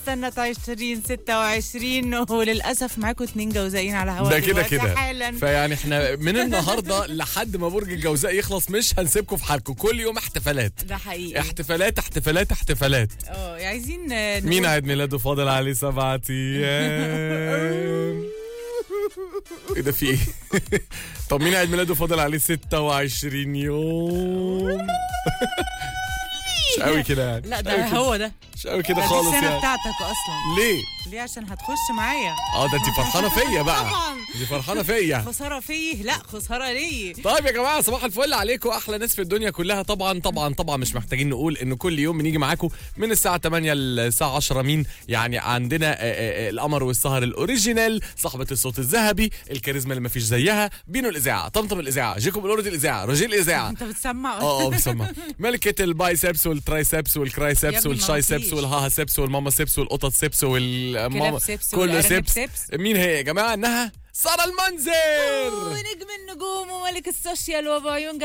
سنة 20 26 وللأسف معاكم اتنين جوزائين على هوا ده كده دلوقتي كده حالا فيعني احنا من النهارده لحد ما برج الجوزاء يخلص مش هنسيبكم في حالكم كل يوم احتفالات ده حقيقي احتفالات احتفالات احتفالات اه عايزين آه، نقول- مين عيد ميلاده فاضل عليه سبعة ايام ايه ده في ايه؟ طب مين عيد ميلاده فاضل عليه 26 يوم؟ مش قوي كده يعني لا مش ده قوي كده. هو ده مش قوي كده ده دي خالص السنة يعني بتاعتك أصلا ليه؟ ليه عشان هتخش معايا اه ده انت فرحانه فيا بقى طبعا دي فرحانه فيا خسارة فيه لا خسارة ليه طيب يا جماعه صباح الفل عليكم احلى ناس في الدنيا كلها طبعا طبعا طبعا مش محتاجين نقول ان كل يوم بنيجي معاكم من الساعه 8 للساعه 10 مين يعني عندنا آه، آه، آه، القمر والسهر الاوريجينال صاحبه الصوت الذهبي الكاريزما اللي ما فيش زيها بينو الاذاعه طمطم الاذاعه جيكوب الورد الاذاعه روجيل الاذاعه انت بتسمع اه اه بسمع ملكة البايسبس والترايسبس يا والكرايسبس ابني ما والشايسبس مفيش. والهاها سبس والماما سبس والقطط سبس والماما سبس كله والأرانب سبس سبس. مين هي يا جماعه انها ساره المنذر ونجم النجوم وملك السوشيال وابو عيون